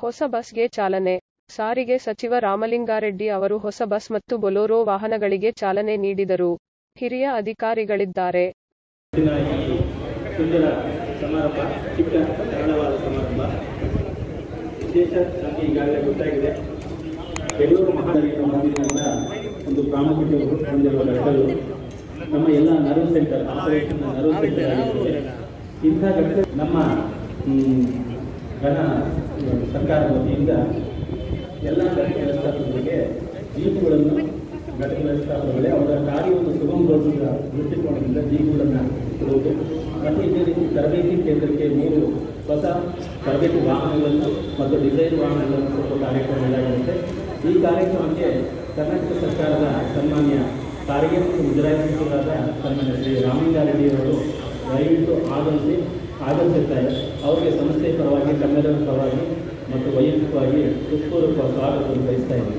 ಹೊಸ ಬಸ್ಗೆ ಚಾಲನೆ ಸಾರಿಗೆ ಸಚಿವ ರಾಮಲಿಂಗಾರೆಡ್ಡಿ ಅವರು ಹೊಸ ಬಸ್ ಮತ್ತು ಬೊಲೊರೋ ವಾಹನಗಳಿಗೆ ಚಾಲನೆ ನೀಡಿದರು ಹಿರಿಯ ಅಧಿಕಾರಿಗಳಿದ್ದಾರೆ ಇಂದಿನ ಈ ಸುಂದರ ಸಮಾರಂಭ ಚಿಕ್ಕ ಸರಳವಾದ ಸಮಾರಂಭ ವಿಶೇಷ ನಮಗೆ ಈಗಾಗಲೇ ಗೊತ್ತಾಗಿದೆ ಬೆಂಗಳೂರು ಮಹಾನಗರ ಹೊಂದಿರುವಂಥ ಒಂದು ಪ್ರಾಮುಖ್ಯತೆ ಹೊಂದಿರುವ ಘಟಕಗಳು ನಮ್ಮ ಎಲ್ಲ nerve centre operation nerve centre ಆಗಿರುತ್ತದೆ ಇಂಥ ಘಟಕ ನಮ್ಮ ಹ್ಮ್, ಘನ ಸರ್ಕಾರ ವತಿಯಿಂದ ಎಲ್ಲ ಘಟಕ ವ್ಯವಸ್ಥಾಪಕರಿಗೆ ಜೀಪುಗಳನ್ನು ಘಟಕ ವ್ಯವಸ್ಥಾಪಕಗಳೇ ಅವರ ಕಾರ್ಯವನ್ನು ಸುಗಮಗೊಳಿಸುವ ದೃಷ್ಟಿಕೋನದಿಂದ ಜೀಪುಗಳನ್ನು ಕೊಡುವುದು ಮತ್ತು ಇದೇ ರೀತಿ ತರಬೇತಿ ಕೇಂದ್ರಕ್ಕೆ ಮೂರು ಹೊಸ ತರಬೇತಿ ವಾಹನಗಳನ್ನು ಮತ್ತು ಡಿಸೈನ್ ವಾಹನಗಳನ್ನು ಕೊಡುವ ಕಾರ್ಯಕ್ರಮ ಇದಾಗಿರುತ್ತೆ ಈ ಕಾರ್ಯಕ್ರಮಕ್ಕೆ ಕರ್ನಾಟಕ ಸರ್ಕಾರದ ಸನ್ಮಾನ್ಯ ಸಾರಿಗೆ ಮತ್ತು ಮುಜರಾಯಿ ಸಚಿವರಾದ ಸನ್ಮಾನ್ಯ ಶ್ರೀ ರಾಮಲಿಂಗಾರೆಡ್ಡಿಯವರು ದಯವಿಟ್ಟು ಆಗಮಿಸಿ ಆಗಮಿಸಿರ್ತಾರೆ ಅವರಿಗೆ ಸಂಸ್ಥೆ ಪರವಾಗಿ ಕನ್ನಡದ ಪರವಾಗಿ ಮತ್ತು ವೈಯಕ್ತಿಕವಾಗಿ ಹೃತ್ಪೂರ್ವಕ ಸ್ವಾಗತವನ್ನು ಬಯಸ್ತಾ ಇದ್ದೀನಿ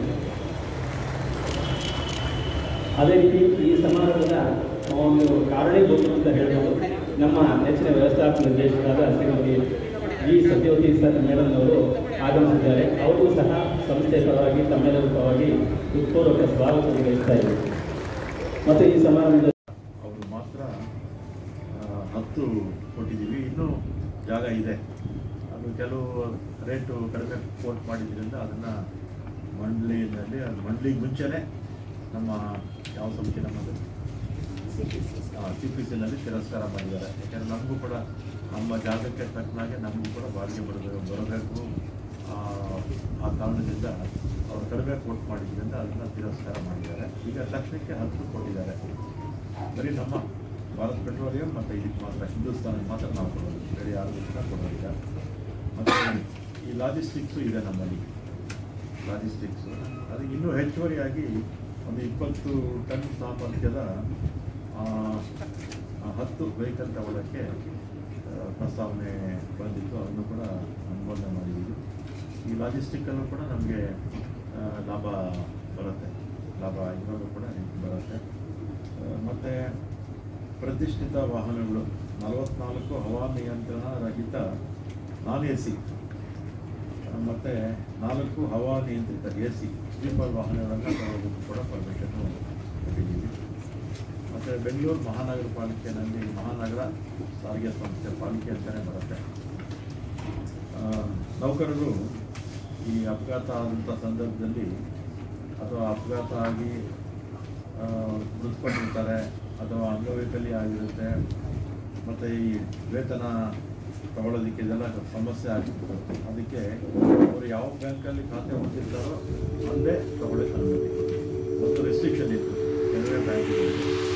ಅದೇ ರೀತಿ ಈ ಸಮಾರಂಭದ ಒಂದು ಕಾರಣೀಭೂತ ಅಂತ ಹೇಳ್ಬೋದು ನಮ್ಮ ನೆಚ್ಚಿನ ವ್ಯವಸ್ಥಾಪಕ ನಿರ್ದೇಶಕರಾದ Shrimati G Satyavati sir madam ಅವರು ಆಗಮಿಸಿದ್ದಾರೆ ಅವರು ಸಹ ಸಂಸ್ಥೆ ಪರವಾಗಿ ತಮ್ಮೆಲ್ಲರ ಪರವಾಗಿ ಹೃತ್ಪೂರ್ವಕ ಸ್ವಾಗತವನ್ನು ಬಯಸ್ತಾ ಇದ್ದಾರೆ ಮತ್ತು ಈ ಸಮಾರಂಭದ ಅವರು ಮಾತ್ರ ಆ, ಹತ್ತು ಕೊಟ್ಟಿದ್ದೀವಿ ಇನ್ನೂ ಜಾಗ ಇದೆ ಅದು ಕೆಲವು ರೇಟು ಕಡಿಮೆ ಕೋಟ್ ಮಾಡಿದ್ರಿಂದ ಅದನ್ನು ಮಂಡಳಿಯಲ್ಲಿ ಅದು ಮಂಡಳಿಗೆ ಮುಂಚೆನೇ ನಮ್ಮ ಯಾವ ಸಂಸ್ಥೆ ನಮ್ಮದು ಸಿ ಪಿ ಸಿನಲ್ಲಿ ತಿರಸ್ಕಾರ ಮಾಡಿದ್ದಾರೆ ಯಾಕಂದರೆ ನಮಗೂ ಕೂಡ ನಮ್ಮ ಜಾಗಕ್ಕೆ ತಕ್ಕನಾಗೆ ನಮಗೂ ಕೂಡ ಬಾಡಿಗೆ ಬರಬೇಕು ಬರಬೇಕು ಆ, ಆ ಕಾರಣದಿಂದ ಅವರು ಕಡಿಮೆ ಕೋಟ್ ಮಾಡಿದ್ರಿಂದ ಅದನ್ನು ತಿರಸ್ಕಾರ ಮಾಡಿದ್ದಾರೆ ಈಗ ತಕ್ಷಣಕ್ಕೆ ಹತ್ತು ಕೊಟ್ಟಿದ್ದಾರೆ ಬರೀ ನಮ್ಮ ಭಾರತ್ ಪೆಟ್ರೋಲಿಯಂ ಮತ್ತು ಇದಕ್ಕೆ ಮಾತ್ರ ಹಿಂದೂಸ್ತಾನಿಗೆ ಮಾತ್ರ ನಾವು ಕೊಡೋದು ಬೇರೆ ಯಾರಿಗೂ ಕೂಡ ಕೊಡೋದಿಲ್ಲ ಮತ್ತು ಈ ಲಾಜಿಸ್ಟಿಕ್ಸು ಇದೆ ನಮ್ಮಲ್ಲಿ ಲಾಜಿಸ್ಟಿಕ್ಸು ಅದು ಇನ್ನೂ ಹೆಚ್ಚುವರಿಯಾಗಿ ಒಂದು ಇಪ್ಪತ್ತು ಟನ್ ಸಾಮರ್ಥ್ಯದ ಆ, ಆ, ಹತ್ತು ವೆಹಿಕಲ್ ತಗೊಳ್ಳೋಕ್ಕೆ ಆ, ಪ್ರಸ್ತಾವನೆ ಬಂದಿತ್ತು ಅದನ್ನು ಕೂಡ ಅನುಮೋದನೆ ಮಾಡಿದ್ದೀವಿ ಈ ಲಾಜಿಸ್ಟಿಕ್ಕಲ್ಲೂ ಕೂಡ ನಮಗೆ ಆ, ಲಾಭ ಬರುತ್ತೆ ಲಾಭ ಇದರಲ್ಲೂ ಕೂಡ ಬರುತ್ತೆ ಆ, ಮತ್ತು ಪ್ರತಿಷ್ಠಿತ ವಾಹನಗಳು ನಲವತ್ನಾಲ್ಕು ಹವಾನಿಯಂತ್ರಣ ರಹಿತ ನಾನ್ ಎ ಸಿ ಮತ್ತು ನಾಲ್ಕು ಹವಾ ನಿಯಂತ್ರಿತ ಎ ಸಿ ಸ್ಲೀಪರ್ ವಾಹನಗಳನ್ನು ತಗೊಳ್ಳೋದಕ್ಕೂ ಕೂಡ ಪರ್ಮಿಷನ್ನು ಕೊಟ್ಟಿದ್ದೀವಿ ಮತ್ತು ಬೆಂಗಳೂರು ಮಹಾನಗರ ಪಾಲಿಕೆಯಲ್ಲಿ ಮಹಾನಗರ ಸಾರಿಗೆ ಸಂಸ್ಥೆ ಪಾಲಿಕೆ ಅಂತಲೇ ಬರುತ್ತೆ ಆ, ನೌಕರರು ಈ ಅಪಘಾತ ಆದಂಥ ಸಂದರ್ಭದಲ್ಲಿ ಅಥವಾ ಅಪಘಾತ ಆಗಿ ಆ, ಮೃತಪಟ್ಟಿರ್ತಾರೆ ಅಥವಾ ಅಂಗವೈಕಲ್ಯ ಆಗಿರುತ್ತೆ ಮತ್ತು ಈ ವೇತನ ತಗೊಳ್ಳೋದಕ್ಕೆ ಇದೆಲ್ಲ ಸಮಸ್ಯೆ ಆಗಿರುತ್ತೆ ಅದಕ್ಕೆ ಅವರು ಯಾವ ಬ್ಯಾಂಕಲ್ಲಿ ಖಾತೆ ಹೊಂದಿರ್ತಾರೋ ಅಲ್ಲೇ ತಗೊಳ್ಳೋಕೆ ಅನುಮತಿ ಮತ್ತು ರೆಸ್ಟ್ರಿಕ್ಷನ್ ಇತ್ತು ಕೆಲವೇ ಬ್ಯಾಂಕ್